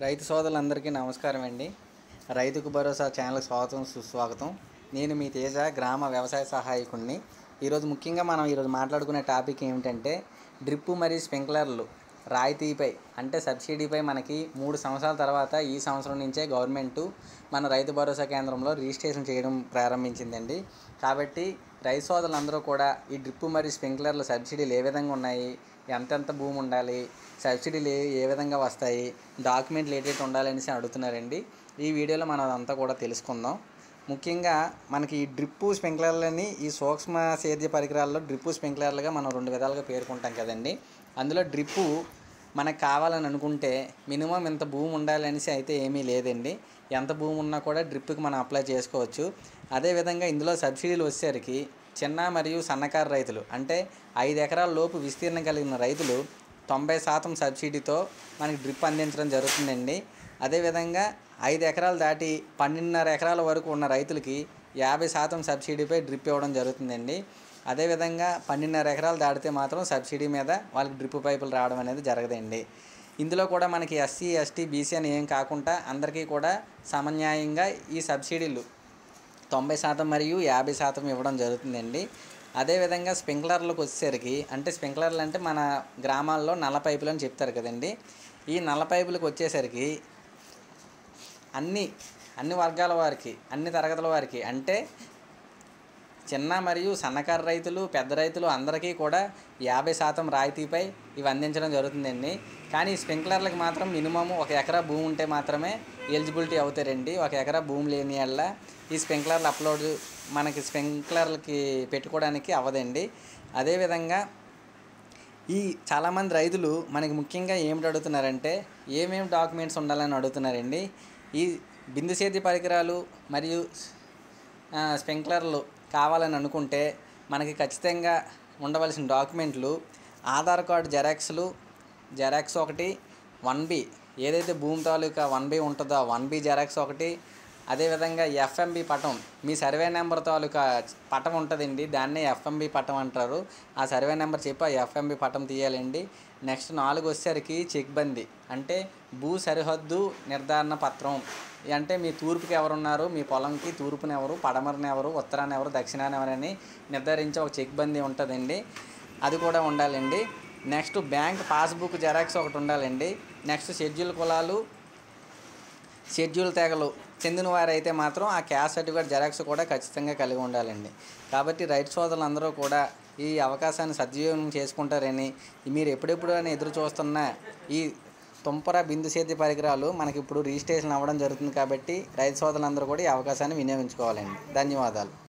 రైతు సోదరులందరికీ నమస్కారం అండి రైతుకు భరోసా ఛానల్కి స్వాగతం సుస్వాగతం నేను మీ తేజ గ్రామ వ్యవసాయ సహాయకుడిని ఈరోజు ముఖ్యంగా మనం ఈరోజు మాట్లాడుకునే టాపిక్ ఏమిటంటే డ్రిప్పు మరియు స్ప్రింక్లర్లు రాయితీపై అంటే సబ్సిడీపై మనకి మూడు సంవత్సరాల తర్వాత ఈ సంవత్సరం నుంచే గవర్నమెంట్ మన రైతు భరోసా కేంద్రంలో రిజిస్ట్రేషన్ చేయడం ప్రారంభించిందండి కాబట్టి రైతు సోదరులందరూ కూడా ఈ డ్రిప్పు మరియు స్ప్రింక్లర్లు సబ్సిడీలు ఏ విధంగా ఉన్నాయి ఎంతెంత భూమి ఉండాలి సబ్సిడీలు ఏ ఏ విధంగా వస్తాయి డాక్యుమెంట్లు ఏంటంటే ఉండాలనేసి అడుగుతున్నారండి ఈ వీడియోలో మనం అదంతా కూడా తెలుసుకుందాం ముఖ్యంగా మనకి ఈ డ్రిప్పు స్ప్రింక్లర్లని ఈ సూక్ష్మ సేద్య పరికరాల్లో డ్రిప్పు స్ప్రింక్లర్లుగా మనం రెండు విధాలుగా పేర్కొంటాం కదండి అందులో డ్రిప్పు మనకు కావాలని అనుకుంటే మినిమం ఇంత భూమి ఉండాలనేసి అయితే ఏమీ లేదండి ఎంత భూమి ఉన్నా కూడా డ్రిప్కి మనం అప్లై చేసుకోవచ్చు అదేవిధంగా ఇందులో సబ్సిడీలు వచ్చేసరికి చిన్న మరియు సన్నకారు రైతులు అంటే ఐదు ఎకరాల లోపు విస్తీర్ణం కలిగిన రైతులు తొంభై శాతం సబ్సిడీతో మనకి డ్రిప్ అందించడం జరుగుతుందండి అదేవిధంగా ఐదు ఎకరాలు దాటి పన్నెండున్నర ఎకరాల వరకు ఉన్న రైతులకి యాభై శాతం సబ్సిడీపై డ్రిప్ ఇవ్వడం జరుగుతుందండి అదేవిధంగా పన్నెండున్నర ఎకరాలు దాటితే మాత్రం సబ్సిడీ మీద వాళ్ళకి డ్రిప్ పైపులు రావడం అనేది జరగదండి ఇందులో కూడా మనకి ఎస్సీ ఎస్టీ బీసీ అని ఏం కాకుండా అందరికీ కూడా సమన్యాయంగా ఈ సబ్సిడీలు తొంభై శాతం మరియు యాభై శాతం ఇవ్వడం జరుగుతుందండి అదేవిధంగా స్ప్రింక్లర్లకు వచ్చేసరికి అంటే స్ప్రింక్లర్లు అంటే మన గ్రామాల్లో నల్ల పైపులు అని చెప్తారు కదండి ఈ నల్ల పైపులకు వచ్చేసరికి అన్ని అన్ని వర్గాల వారికి అన్ని తరగతుల వారికి అంటే చిన్న మరియు సన్నకారు రైతులు పెద్ద రైతులు అందరికీ కూడా యాభై శాతం రాయితీపై ఇవి అందించడం జరుగుతుందండి కానీ ఈ స్ప్రింక్లర్లకు మాత్రం మినిమం ఒక ఎకరా భూమి ఉంటే మాత్రమే ఎలిజిబిలిటీ అవుతారండి ఒక ఎకరా భూమి లేని వల్ల ఈ స్ప్రింక్లర్లు అప్లోడ్ మనకి స్ప్రింక్లర్లకి పెట్టుకోవడానికి అవ్వదండి అదేవిధంగా ఈ చాలామంది రైతులు మనకి ముఖ్యంగా ఏమిటి అడుగుతున్నారంటే ఏమేమి డాక్యుమెంట్స్ ఉండాలని అడుగుతున్నారండి ఈ బిందు సేద్య పరికరాలు మరియు ఆ, స్ప్రింక్లర్లు కావాలని అనుకుంటే మనకి ఖచ్చితంగా ఉండవలసిన డాక్యుమెంట్లు ఆధార్ కార్డు జెరాక్స్లు జెరాక్స్ ఒకటి వన్ బి ఏదైతే భూమి తాలూకా వన్ బి ఉంటుందో వన్ బి జెరాక్స్ ఒకటి అదేవిధంగా ఎఫ్ఎంబి పటం మీ సర్వే నెంబర్ తాలూకా పటం ఉంటుందండి దాన్నే ఎఫ్ఎంబి పటం అంటారు ఆ సర్వే నెంబర్ చెప్పి ఆ ఎఫ్ఎంబి పటం తీయాలండి నెక్స్ట్ నాలుగు వచ్చేసరికి చెక్ బంది అంటే భూ సరిహద్దు నిర్ధారణ పత్రం అంటే మీ తూర్పుకి ఎవరున్నారు మీ పొలంకి తూర్పున ఎవరు పడమరన ఎవరు ఉత్తరాన ఎవరు దక్షిణాన ఎవరని నిర్ధారించే ఒక చెక్ బందీ ఉంటుందండి అది కూడా ఉండాలండి నెక్స్ట్ బ్యాంక్ పాస్బుక్ జెరాక్స్ ఒకటి ఉండాలండి నెక్స్ట్ షెడ్యూల్ కులాలు షెడ్యూల్ తెగలు చెందిన వారైతే మాత్రం ఆ క్యాస్ట్ సర్టిఫికేట్ జెరాక్స్ కూడా ఖచ్చితంగా కలిగి ఉండాలండి కాబట్టి రైతు సోదరులందరూ కూడా ఈ అవకాశాన్ని సద్వినియోగం చేసుకుంటారని మీరు ఎప్పుడెప్పుడు అని ఎదురు చూస్తున్న ఈ తుంపర బిందు సేద్య పరికరాలు మనకి ఇప్పుడు రిజిస్ట్రేషన్ అవ్వడం జరుగుతుంది కాబట్టి రైతు సోదరులందరూ కూడా ఈ అవకాశాన్ని వినియోగించుకోవాలండి ధన్యవాదాలు